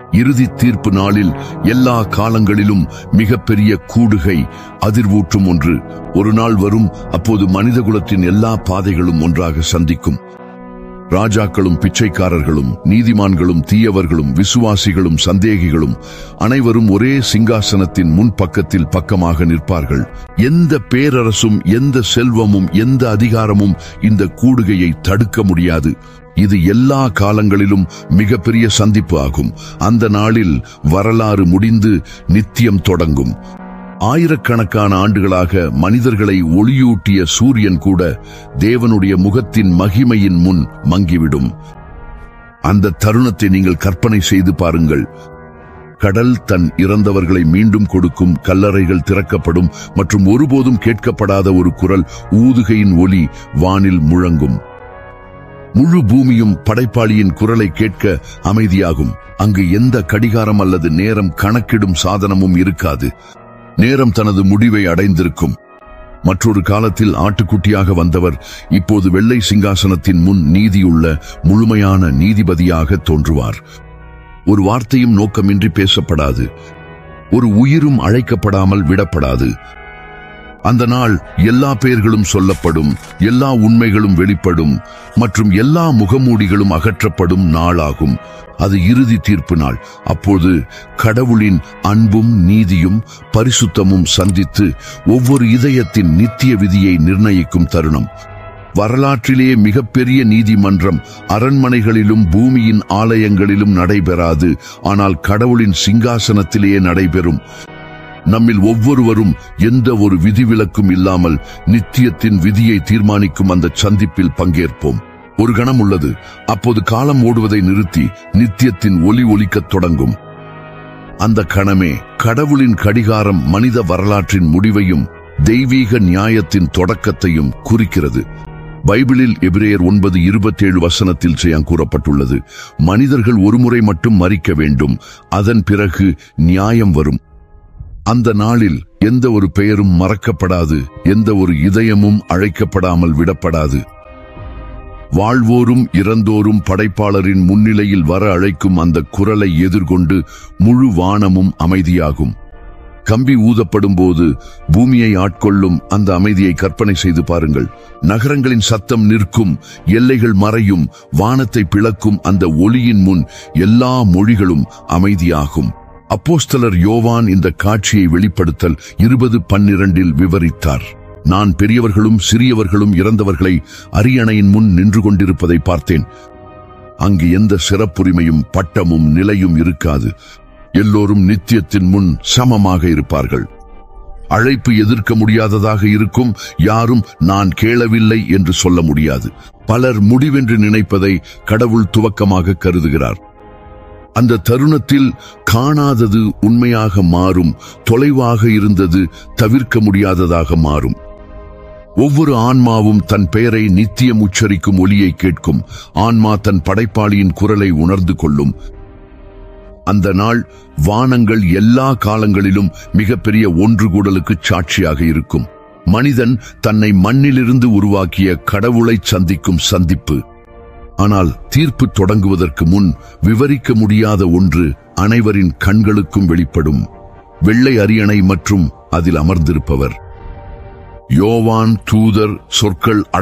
இறுதி தீர்ப்பு நாளில் எல்லா காலங்களிலும் மிகப்பெரிய கூடுகை அதிர்வூற்றும் ஒன்று ஒரு நாள் வரும் அப்போது மனிதகுலத்தின் எல்லா பாதைகளும் ஒன்றாக சந்திக்கும் ராஜாக்களும் பிச்சைக்காரர்களும் நீதிமான்களும் தீயவர்களும் விசுவாசிகளும் சந்தேகிகளும் அனைவரும் ஒரே சிங்காசனத்தின் முன்பக்கத்தில் பக்கமாக நிற்பார்கள் எந்த பேரரசும் எந்த செல்வமும் எந்த அதிகாரமும் இந்த கூடுகையை தடுக்க முடியாது இது எல்லா காலங்களிலும் மிகப்பெரிய சந்திப்பு ஆகும் அந்த நாளில் வரலாறு முடிந்து நித்தியம் தொடங்கும் ஆயிரக்கணக்கான ஆண்டுகளாக மனிதர்களை ஒளியூட்டிய சூரியன் கூட தேவனுடைய முகத்தின் மகிமையின் முன் மங்கிவிடும் அந்த தருணத்தை நீங்கள் கற்பனை செய்து பாருங்கள் கடல் தன் இறந்தவர்களை மீண்டும் கொடுக்கும் கல்லறைகள் திறக்கப்படும் மற்றும் ஒருபோதும் கேட்கப்படாத ஒரு குரல் ஊதுகையின் ஒலி வானில் முழங்கும் முழு பூமியும் படைப்பாளியின் குரலை கேட்க அமைதியாகும் அங்கு எந்த கடிகாரம் அல்லது நேரம் கணக்கிடும் சாதனமும் இருக்காது நேரம் தனது முடிவை அடைந்திருக்கும் மற்றொரு காலத்தில் ஆட்டுக்குட்டியாக வந்தவர் இப்போது வெள்ளை சிங்காசனத்தின் முன் நீதியுள்ள முழுமையான நீதிபதியாக தோன்றுவார் ஒரு வார்த்தையும் நோக்கமின்றி பேசப்படாது ஒரு உயிரும் அழைக்கப்படாமல் விடப்படாது அந்த நாள் எல்லா பெயர்களும் சொல்லப்படும் எல்லா உண்மைகளும் வெளிப்படும் மற்றும் எல்லா முகமூடிகளும் அகற்றப்படும் நாளாகும் அது இறுதி தீர்ப்பு நாள் அப்போது கடவுளின் அன்பும் நீதியும் பரிசுத்தமும் சந்தித்து ஒவ்வொரு இதயத்தின் நித்திய விதியை நிர்ணயிக்கும் தருணம் வரலாற்றிலேயே மிகப்பெரிய நீதிமன்றம் அரண்மனைகளிலும் பூமியின் ஆலயங்களிலும் நடைபெறாது ஆனால் கடவுளின் சிங்காசனத்திலேயே நடைபெறும் நம்மில் ஒவ்வொருவரும் எந்த ஒரு விதிவிலக்கும் இல்லாமல் நித்தியத்தின் விதியை தீர்மானிக்கும் அந்த சந்திப்பில் பங்கேற்போம் ஒரு கணம் உள்ளது அப்போது காலம் ஓடுவதை நிறுத்தி நித்தியத்தின் ஒலி ஒலிக்கத் தொடங்கும் அந்த கணமே கடவுளின் கடிகாரம் மனித வரலாற்றின் முடிவையும் தெய்வீக நியாயத்தின் தொடக்கத்தையும் குறிக்கிறது பைபிளில் எபிரேயர் ஒன்பது இருபத்தேழு வசனத்தில் செய்ய கூறப்பட்டுள்ளது மனிதர்கள் ஒருமுறை மட்டும் மறிக்க வேண்டும் அதன் பிறகு நியாயம் வரும் அந்த நாளில் எந்த ஒரு பெயரும் மறக்கப்படாது எந்த ஒரு இதயமும் அழைக்கப்படாமல் விடப்படாது வாழ்வோரும் இறந்தோரும் படைப்பாளரின் முன்னிலையில் வர அழைக்கும் அந்த குரலை எதிர்கொண்டு முழு வானமும் அமைதியாகும் கம்பி ஊதப்படும் போது பூமியை ஆட்கொள்ளும் அந்த அமைதியை கற்பனை செய்து பாருங்கள் நகரங்களின் சத்தம் நிற்கும் எல்லைகள் மறையும் வானத்தை பிளக்கும் அந்த ஒளியின் முன் எல்லா மொழிகளும் அமைதியாகும் அப்போஸ்தலர் யோவான் இந்த காட்சியை வெளிப்படுத்தல் இருபது பன்னிரண்டில் விவரித்தார் நான் பெரியவர்களும் சிறியவர்களும் இறந்தவர்களை அரியணையின் முன் நின்று கொண்டிருப்பதை பார்த்தேன் அங்கு எந்த சிறப்புரிமையும் பட்டமும் நிலையும் இருக்காது எல்லோரும் நித்தியத்தின் முன் சமமாக இருப்பார்கள் அழைப்பு எதிர்க்க முடியாததாக இருக்கும் யாரும் நான் கேளவில்லை என்று சொல்ல முடியாது பலர் முடிவென்று நினைப்பதை கடவுள் துவக்கமாக கருதுகிறார் அந்த தருணத்தில் காணாதது உண்மையாக மாறும் தொலைவாக இருந்தது தவிர்க்க முடியாததாக மாறும் ஒவ்வொரு ஆன்மாவும் தன் பெயரை நித்தியம் உச்சரிக்கும் ஒலியை கேட்கும் ஆன்மா தன் படைப்பாளியின் குரலை உணர்ந்து கொள்ளும் அந்த நாள் வானங்கள் எல்லா காலங்களிலும் மிகப்பெரிய ஒன்று கூடலுக்கு சாட்சியாக இருக்கும் மனிதன் தன்னை மண்ணிலிருந்து உருவாக்கிய கடவுளை சந்திக்கும் சந்திப்பு ஆனால் தீர்ப்பு தொடங்குவதற்கு முன் விவரிக்க முடியாத ஒன்று அனைவரின் கண்களுக்கும் வெளிப்படும் வெள்ளை அரியணை மற்றும் அதில் அமர்ந்திருப்பவர் யோவான் தூதர் சொற்கள்